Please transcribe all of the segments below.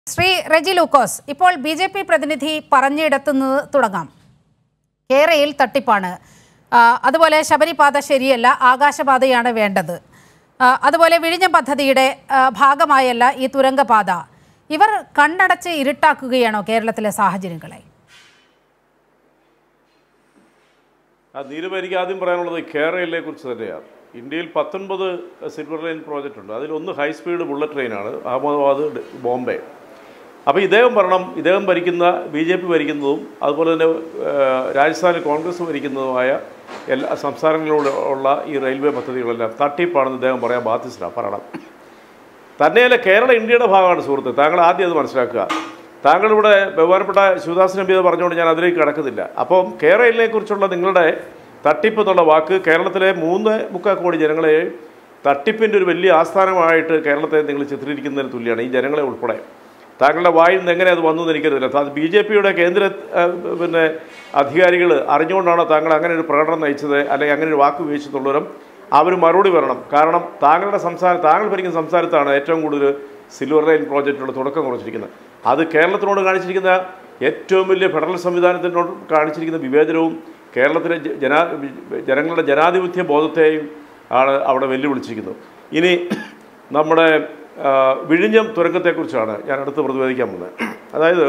ശ്രീ റെജി ലൂക്കോസ് ഇപ്പോൾ B J P പ്രതിനിധി പറഞ്ഞിടത്തുനിന്ന് തുടങ്ങാം കേരയിൽ തട്ടിപ്പാണ് ആ, അതുപോലെ ശബരിപാത ശരിയല്ല ആകാശപാതയാണ് വേണ്ടത് ആ, അതുപോലെ വിഴിഞ്ഞം പദ്ധതിയുടെ ആ, ഭാഗമായല്ല ഈ തുരങ്കപാത ഇവർ കണ്ണടച്ച് ഇരുട്ടാക്കുകയാണോ കേരളത്തിലെ സാഹചര്യങ്ങളെ ആ നീലം എനിക്ക് ആദ്യം പറയാനുള്ളത് കേരളയിലെ കുറിച്ച് തന്നെയാണ് ഇന്ത്യയിൽ പത്തൊൻപത് സിൽവർ ലൈൻ പ്രോജക്റ്റ് ഉണ്ട് അതിലൊന്ന് ഹൈ സ്പീഡ് ബുള്ളറ്റ് ട്രെയിനാണ് അഹമ്മദാബാദ് ഡ- ബോംബെ അപ്പോൾ ഇദ്ദേഹം ഭരണം ഇദ്ദേഹം ഭരിക്കുന്ന ബി ജെ പി ഭരിക്കുന്നതും അതുപോലെ തന്നെ ആ, രാജസ്ഥാനിൽ കോൺഗ്രസ് ഭരിക്കുന്നതുമായ എല്ലാ സംസ്ഥാനങ്ങളിലൂടെ ഉള്ള ഈ റെയിൽവേ പദ്ധതികളെല്ലാം തട്ടിപ്പാണെന്ന് ഇദ്ദേഹം പറയാൻ ബാധ്യസ്ഥരാണ് പറയണം തന്നെയല്ല കേരള ഇന്ത്യയുടെ ഭാഗമാണ് സുഹൃത്ത് താങ്കൾ ആദ്യം അത് മനസ്സിലാക്കുക താങ്കൾ ഇവിടെ ബഹുമാനപ്പെട്ട ശിവദാസൻ നമ്പി അത് പറഞ്ഞുകൊണ്ട് ഞാൻ അതിലേക്ക് കടക്കുന്നില്ല അപ്പം കേരളയിലെ കുറിച്ചുള്ള നിങ്ങളുടെ തട്ടിപ്പ് എന്നുള്ള വാക്ക് കേരളത്തിലെ മൂന്ന് മുക്കാൽ കോടി ജനങ്ങളെ തട്ടിപ്പിൻ്റെ ഒരു വലിയ ആസ്ഥാനമായിട്ട് കേരളത്തെ നിങ്ങൾ ചിത്രീകരിക്കുന്നതിന് തുല്യമാണ് ഈ ജനങ്ങളെ ഉൾപ്പെടെ താങ്കളുടെ വായിൽ നിന്ന് എങ്ങനെ അത് വന്നു എന്ന് എനിക്കറിയില്ല അത് ബി ജെ പിയുടെ കേന്ദ്ര ആ, പിന്നെ അധികാരികൾ അറിഞ്ഞുകൊണ്ടാണോ താങ്കൾ അങ്ങനെ ഒരു പ്രകടനം നയിച്ചത് അല്ലെങ്കിൽ അങ്ങനെ ഒരു വാക്ക് ഉപയോഗിച്ചെന്നുള്ളവരും അവർ മറുപടി പറയണം കാരണം താങ്കളുടെ സംസ്ഥാനം താങ്കൾ ഭരിക്കുന്ന സംസ്ഥാനത്താണ് ഏറ്റവും കൂടുതൽ സിൽവർ ലൈൻ പ്രോജക്റ്റുകൾ തുടക്കം കുറിച്ചിരിക്കുന്നത് അത് കേരളത്തിനോട് കാണിച്ചിരിക്കുന്ന ഏറ്റവും വലിയ ഫെഡറൽ സംവിധാനത്തിനോട് കാണിച്ചിരിക്കുന്ന വിവേചനവും കേരളത്തിലെ ജ- ജനാ ജനങ്ങളുടെ ജനാധിപത്യ ബോധത്തെയും ആണ് അവിടെ വെല്ലുവിളിച്ചിരിക്കുന്നത് ഇനി നമ്മുടെ ആ, വിഴിഞ്ഞം തുരങ്കത്തെക്കുറിച്ചാണ് ഞാൻ അടുത്ത് പ്രതിപാദിക്കാൻ പോകുന്നത് അതായത്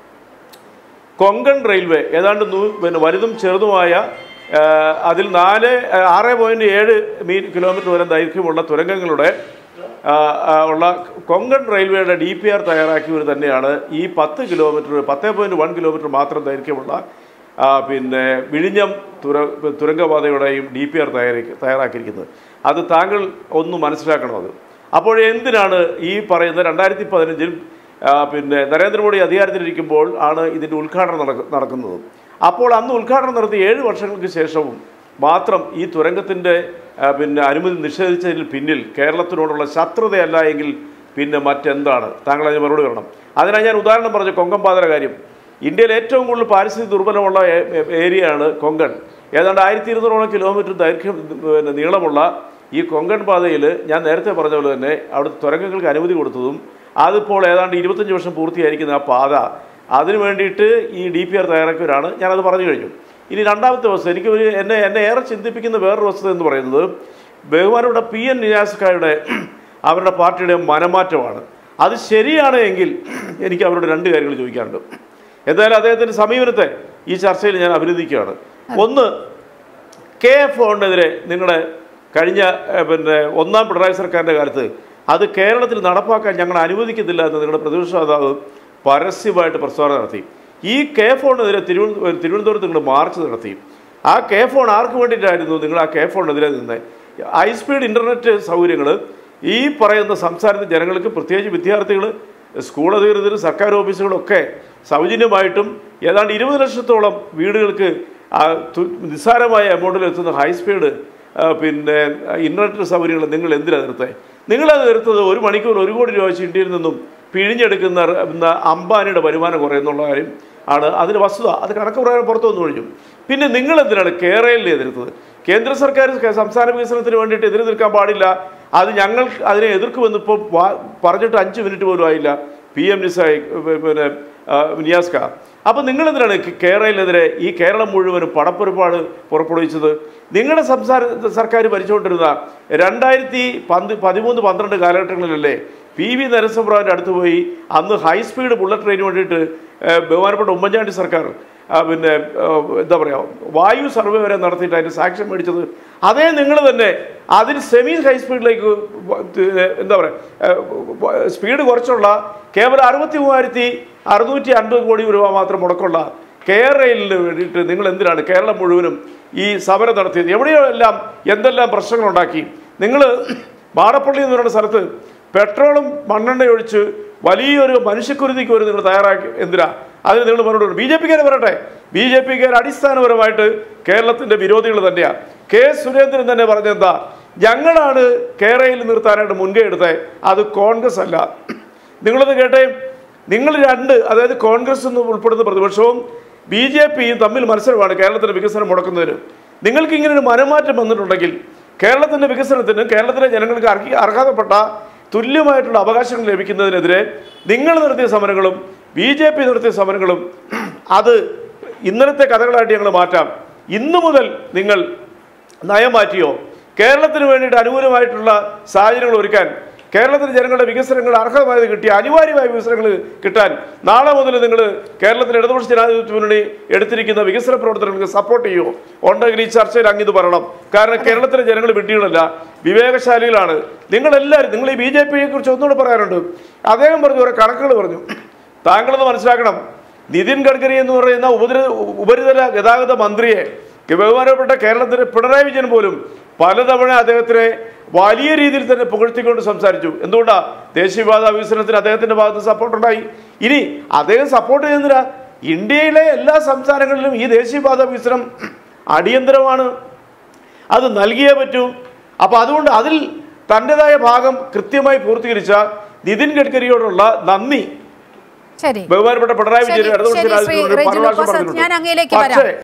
കൊങ്കൺ റെയിൽവേ ഏതാണ്ട് നൂ പിന്നെ വലുതും ചെറുതുമായ ആ, അതിൽ നാല് ആ, ആറ് പോയിൻറ്റ് ഏഴ് മീ കിലോമീറ്റർ വരെ ദൈർഘ്യമുള്ള തുരങ്കങ്ങളുടെ ആ, ആ, ഉള്ള കൊങ്കൺ റെയിൽവേയുടെ ഡി പി ആർ തയ്യാറാക്കിയവർ തന്നെയാണ് ഈ പത്ത് കിലോമീറ്റർ പത്ത് പോയിൻറ്റ് വൺ കിലോമീറ്റർ മാത്രം ദൈർഘ്യമുള്ള ആ, പിന്നെ വിഴിഞ്ഞം തുര തുരങ്കപാതയുടെയും ഡി പി ആർ തയ്യാറാക്കി തയ്യാറാക്കിയിരിക്കുന്നത് അത് താങ്കൾ ഒന്ന് മനസ്സിലാക്കണം അത് അപ്പോൾ എന്തിനാണ് ഈ പറയുന്ന രണ്ടായിരത്തി പതിനഞ്ചിൽ ആ, പിന്നെ നരേന്ദ്രമോദി അധികാരത്തിലിരിക്കുമ്പോൾ ആണ് ഇതിൻ്റെ ഉദ്ഘാടനം നടക്ക നടക്കുന്നത് അപ്പോൾ അന്ന് ഉദ്ഘാടനം നടത്തി ഏഴ് വർഷങ്ങൾക്ക് ശേഷവും മാത്രം ഈ തുരങ്കത്തിൻ്റെ ആ, പിന്നെ അനുമതി നിഷേധിച്ചതിൽ പിന്നിൽ കേരളത്തിനോടുള്ള ശത്രുതയല്ല എങ്കിൽ പിന്നെ മറ്റെന്താണ് താങ്കൾ അതിന് മറുപടി പറയണം അതിനായി ഞാൻ ഉദാഹരണം പറഞ്ഞ കൊങ്കംപാതയുടെ കാര്യം ഇന്ത്യയിൽ ഏറ്റവും കൂടുതൽ പാരിസ്ഥിതിക ദുർബലമുള്ള ഏ- ഏ- ഏരിയയാണ് കൊങ്കൺ ഏതാണ്ട് ആയിരത്തി ഇരുന്നൂറോളം കിലോമീറ്റർ ദൈർഘ്യം പിന്നെ നീളമുള്ള ഈ കൊങ്കൺ പാതയിൽ ഞാൻ നേരത്തെ പറഞ്ഞ പോലെ തന്നെ അവിടുത്തെ തുരങ്കങ്ങൾക്ക് അനുമതി കൊടുത്തതും അതിപ്പോൾ ഏതാണ്ട് ഇരുപത്തഞ്ച് വർഷം പൂർത്തിയായിരിക്കുന്ന ആ പാത അതിനു വേണ്ടിയിട്ട് ഈ ഡി പി ആർ തയ്യാറാക്കിയവരാണ് ഞാനത് പറഞ്ഞു കഴിഞ്ഞു ഇനി രണ്ടാമത്തെ വസ്തുത എനിക്ക് ഒരു എന്നെ എന്നെ ഏറെ ചിന്തിപ്പിക്കുന്ന വേറൊരു വസ്തുത എന്ന് പറയുന്നത് ബഹുമാനയുടെ പി എൻ നിയാസ്കായുടെ അവരുടെ പാർട്ടിയുടെ മനമാറ്റമാണ് അത് ശരിയാണ് എങ്കിൽ എനിക്ക് അവരോട് രണ്ട് കാര്യങ്ങൾ ചോദിക്കാനുണ്ട് എന്തായാലും അദ്ദേഹത്തിൻ്റെ സമീപനത്തെ ഈ ചർച്ചയിൽ ഞാൻ അഭിനന്ദിക്കുകയാണ് ഒന്ന് കെ എഫ് ഒന്നെതിരെ നിങ്ങളുടെ കഴിഞ്ഞ ഏഹ്, പിന്നെ ഒന്നാം പിണറായി സർക്കാരിൻ്റെ കാലത്ത് അത് കേരളത്തിൽ നടപ്പാക്കാൻ ഞങ്ങൾ അനുവദിക്കുന്നില്ല എന്ന് നിങ്ങളുടെ പ്രതിപക്ഷ നേതാവ് പരസ്യമായിട്ട് പ്രസ്താവന നടത്തി ഈ കെ ഫോണിനെതിരെ തിരുവനന്തപുരം തിരുവനന്തപുരത്ത് നിങ്ങൾ മാർച്ച് നടത്തി ആ കെ ഫോൺ ആർക്ക് വേണ്ടിയിട്ടായിരുന്നു നിങ്ങൾ ആ കെ ഫോണിനെതിരെ നിന്ന് ഹൈ സ്പീഡ് ഇൻ്റർനെറ്റ് സൗകര്യങ്ങൾ ഈ പറയുന്ന സംസ്ഥാനത്തെ ജനങ്ങൾക്ക് പ്രത്യേകിച്ച് വിദ്യാർത്ഥികൾ സ്കൂൾ അധികൃതർ സർക്കാർ ഓഫീസുകളൊക്കെ സൗജന്യമായിട്ടും ഏതാണ്ട് ഇരുപത് ലക്ഷത്തോളം വീടുകൾക്ക് ആ തു- നിസ്സാരമായ എമൗണ്ടിൽ എത്തുന്ന ഹൈ സ്പീഡ് ആ, പിന്നെ ഇൻ്റർനെറ്റ് സൗകര്യങ്ങൾ നിങ്ങൾ എന്തിനാണ് നിർത്തേ നിങ്ങളത് നിർത്തത് ഒരു മണിക്കൂർ ഒരു കോടി രൂപ വെച്ച് ഇന്ത്യയിൽ നിന്നും പിഴിഞ്ഞെടുക്കുന്ന റ- എന്ന അംബാനിയുടെ വരുമാനം കുറയുന്നുള്ള കാര്യം ആണ് അതിന് വസ്തുത അത് കണക്ക് പ്രകാരം പുറത്തു വന്നു കഴിഞ്ഞു പിന്നെ നിങ്ങൾ എന്തിനാണ് കേരളയിൽ എതിർത്തത് കേന്ദ്ര സർക്കാർ ക- സംസ്ഥാന വികസനത്തിന് വേണ്ടിയിട്ട് എതിര് നിൽക്കാൻ പാടില്ല അത് ഞങ്ങൾ അതിനെ എതിർക്കുമെന്ന് ഇപ്പോൾ വാ- പറഞ്ഞിട്ട് അഞ്ച് മിനിറ്റ് പോലും ആയില്ല പി എം നിസായി പിന്നെ ആ, നിയാസ്ക അപ്പോൾ നിങ്ങൾ എന്തിനാണ് കേ- കേരളത്തിനെതിരെ ഈ കേരളം മുഴുവനും പടപ്പുറപ്പാട് പുറപ്പെടുവിച്ചത് നിങ്ങളുടെ സംസ്ഥാന സർക്കാർ ഭരിച്ചുകൊണ്ടിരുന്ന രണ്ടായിരത്തി പന്ത് പതിമൂന്ന് പന്ത്രണ്ട് കാലഘട്ടങ്ങളിലല്ലേ പി വി നരസിംഹറാവിൻ്റെ അടുത്ത് പോയി അന്ന് ഹൈ സ്പീഡ് ബുള്ളറ്റ് ട്രെയിന് വേണ്ടിയിട്ട് ഏഹ്, ബഹുമാനപ്പെട്ട ഉമ്മൻചാണ്ടി സർക്കാർ ആ, പിന്നെ ആ, എന്താ പറയുക വായു സർവേ വരെ നടത്തിയിട്ട് അതിന് സാക്ഷ്യം മേടിച്ചത് അതേ നിങ്ങൾ തന്നെ അതിന് സെമി ഹൈ സ്പീഡിലേക്ക് വ- ത്- എന്താ പറയുക സ്പീഡ് കുറച്ചുള്ള കേവലം അറുപത്തി മൂവായിരത്തി അറുന്നൂറ്റി അൻപത് കോടി രൂപ മാത്രം മുടക്കമുള്ള കേരളയിലിന് വേണ്ടിയിട്ട് നിങ്ങൾ എന്തിനാണ് കേരളം മുഴുവനും ഈ സമരം നടത്തിയത് എവിടെയോ എല്ലാം എന്തെല്ലാം പ്രശ്നങ്ങളുണ്ടാക്കി നിങ്ങൾ മാടപ്പള്ളി എന്ന് പറയുന്ന സ്ഥലത്ത് പെട്രോളും മണ്ണെണ്ണ ഒഴിച്ച് വലിയൊരു മനുഷ്യക്കുരുതിക്ക് ഒരു നിങ്ങൾ തയ്യാറാക്കി എന്തിനാ അതിന് നിങ്ങൾ മറുപടി ബി ജെ പിക്കാരെ പറയട്ടെ ബി ജെ പിക്കാർ അടിസ്ഥാനപരമായിട്ട് കേരളത്തിന്റെ വിരോധികൾ തന്നെയാണ് കെ സുരേന്ദ്രൻ തന്നെ പറഞ്ഞെന്താ ഞങ്ങളാണ് കേരളയിൽ നിർത്താനായിട്ട് മുൻകൈ എടുത്തത് അത് കോൺഗ്രസ് അല്ല നിങ്ങളത് കേട്ടെ നിങ്ങൾ രണ്ട് അതായത് കോൺഗ്രസ് എന്ന് ഉൾപ്പെടുന്ന പ്രതിപക്ഷവും ബി ജെ പിയും തമ്മിൽ മത്സരമാണ് കേരളത്തിന്റെ വികസനം മുടക്കുന്നതിന് നിങ്ങൾക്ക് ഇങ്ങനെ ഒരു മനമാറ്റം വന്നിട്ടുണ്ടെങ്കിൽ കേരളത്തിന്റെ വികസനത്തിന് കേരളത്തിലെ ജനങ്ങൾക്ക് അർഹി അർഹതപ്പെട്ട തുല്യമായിട്ടുള്ള അവകാശങ്ങൾ ലഭിക്കുന്നതിനെതിരെ നിങ്ങൾ നടത്തിയ സമരങ്ങളും ബി ജെ പി നടത്തിയ സമരങ്ങളും അത് ഇന്നലത്തെ കഥകളായിട്ട് ഞങ്ങൾ മാറ്റാം ഇന്നു മുതൽ നിങ്ങൾ നയം മാറ്റിയോ കേരളത്തിന് വേണ്ടിയിട്ട് അനുകൂലമായിട്ടുള്ള സാഹചര്യങ്ങൾ ഒരുക്കാൻ കേരളത്തിലെ ജനങ്ങളുടെ വികസനങ്ങൾ അർഹമായത് കിട്ടിയ അനിവാര്യമായ വികസനങ്ങൾ കിട്ടാൻ നാളെ മുതൽ നിങ്ങൾ കേരളത്തിലെ ഇടതുപക്ഷ ജനാധിപത്യ മുന്നണി എടുത്തിരിക്കുന്ന വികസന പ്രവർത്തനങ്ങൾക്ക് സപ്പോർട്ട് ചെയ്യുമോ ഉണ്ടെങ്കിൽ ഈ ചർച്ചയിൽ അങ്ങിത് പറയണം കാരണം കേരളത്തിലെ ജനങ്ങൾ വിഡ്ഢികളല്ല വിവേകശാലികളാണ് നിങ്ങളെല്ലാവരും നിങ്ങൾ ഈ ബി ജെ പിയെ കുറിച്ച് ഒന്നുകൂടെ പറയാനുണ്ട് അദ്ദേഹം പറഞ്ഞു ഓരോ കണക്കുകൾ പറഞ്ഞു താങ്കളത് മനസ്സിലാക്കണം നിതിൻ ഗഡ്കരി എന്ന് പറയുന്ന ഉപരിത ഉപരിതല ഗതാഗത മന്ത്രിയെ ബഹുമാനപ്പെട്ട കേരളത്തിലെ പിണറായി വിജയൻ പോലും പലതവണ അദ്ദേഹത്തിനെ വലിയ രീതിയിൽ തന്നെ പുകഴ്ത്തിക്കൊണ്ട് സംസാരിച്ചു എന്തുകൊണ്ടാ ദേശീയപാത വികസനത്തിന് അദ്ദേഹത്തിന്റെ ഭാഗത്ത് സപ്പോർട്ട് ഉണ്ടായി ഇനി അദ്ദേഹം സപ്പോർട്ട് ചെയ്യുന്നില്ല ഇന്ത്യയിലെ എല്ലാ സംസ്ഥാനങ്ങളിലും ഈ ദേശീയപാത വികസനം അടിയന്തരമാണ് അത് നൽകിയേ പറ്റൂ അപ്പോൾ അതുകൊണ്ട് അതിൽ തൻ്റെതായ ഭാഗം കൃത്യമായി പൂർത്തീകരിച്ച നിതിൻ ഗഡ്കരിയോടുള്ള നന്ദി ശരി ബഹുമാനപ്പെട്ട പിണറായി ശരി, വിജയൻ ഇടതുപക്ഷ ശരി, ശ്രീ രാജ്യത്തിനോട് റെജി പല പ്രാവശ്യം ലൂക്കോസ്, പറഞ്ഞിട്ടുണ്ട്. ഞാൻ അങ്ങയിലേക്ക് വരാം പക്ഷേ